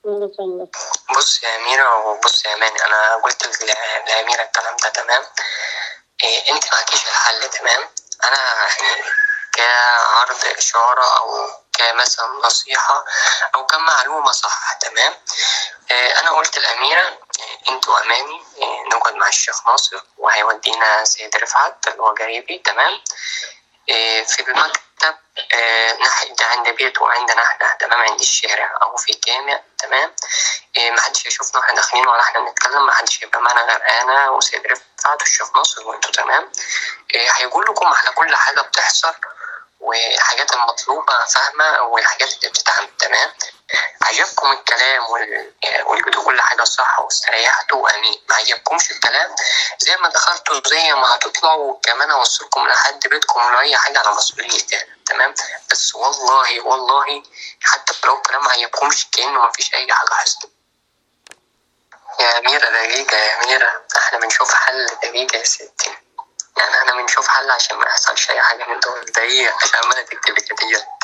بص يا أميرة وبص يا أماني أنا قلت ل- لأميرة الكلام ده تمام إيه أنت معكيش الحل تمام أنا يعني كعرض إشارة أو كمثلا نصيحة أو كمعلومة صح تمام إيه أنا قلت لأميرة إيه أنت وأماني إيه نقعد مع الشيخ ناصر وهيودينا سيد رفعت اللي هو قريبي تمام إيه في المكتب إيه ناحية ده عند بيته عندنا احنا تمام عند الشارع أو في الجامع تمام إيه محدش يشوفنا واحنا داخلين ولا احنا بنتكلم محدش يبقى معانا غير انا وسيد رفعت والشيخ ناصر وانتوا تمام إيه هيقول لكم على كل حاجة بتحصل والحاجات المطلوبة فاهمة والحاجات اللي بتتعمل تمام عجبكم الكلام وال- ولقيتوا كل حاجة صح واستريحتوا أمين ما عجبكمش الكلام زي ما دخلتوا زي ما هتطلعوا كمان أوصلكم لحد بيتكم ولا أي حاجة على مسؤوليتي أنا، تمام بس والله والله حتى لو الكلام ما عجبكمش كأنه ما فيش أي حاجة حصلت يا أميرة دقيقة يا أميرة احنا بنشوف حل دقيقة يا ستي يعني احنا بنشوف حل عشان ما يحصلش أي حاجة من دول دقيقة عشان عمالة تكتب كتير